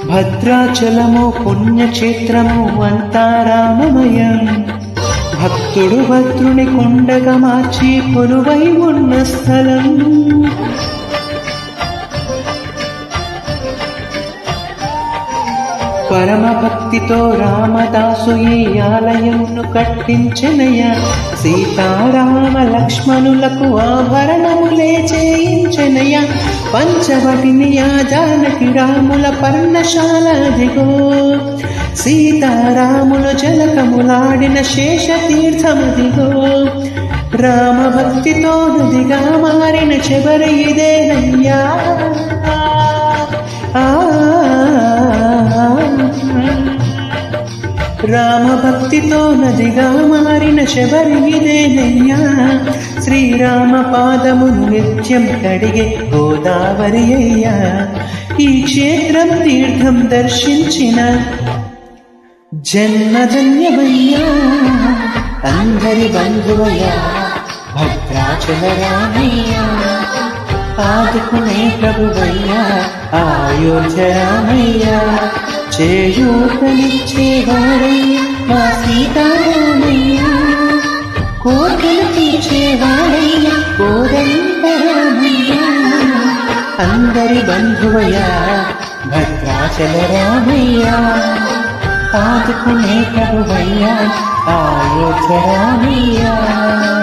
భద్రాచలము పుణ్యక్షేత్రము అంతా రామమయం భక్తుడు భద్రుని కొండగా మార్చి కొలువై ఉన్న స్థలం పరమ భక్తితో రామదాసు ఈ ఆలయమును కట్టించనయ సీతారామ లక్ష్మణులకు ఆభరణములే చేయించనయ పంచవటిని ఆ జానకి రాముల పర్ణశాల దిగో సీతారాములు జలకములాడిన శేష తీర్థమదిగో రామ భక్తితో నదిగా మారిన చివరి ఇదేనయ్యా ఆ రామభక్తితో నదిగా మారిన శబరిగిదేనయ్యా శ్రీరామ పాదమును నిత్యం కడిగే గోదావరి అయ్యా ఈ క్షేత్రం తీర్థం దర్శించిన జన్మధన్యమయ్యా అందరి బంధువయ్యా భద్రాచల రామయ్యా ఆదుకునే ప్రభువయ్యా అయోధ్య రామయ్యా చేయూతనిచ్చేవాడయ్యా మా సీతారామయ్యా కోటలు తీర్చేవాడయ్యా కోదండరామయ్యా అందరి బంధువయ్యా భద్రాచల రామయ్యా ఆదుకునే ప్రభువయ్యా అయోధ్య రామయ్యా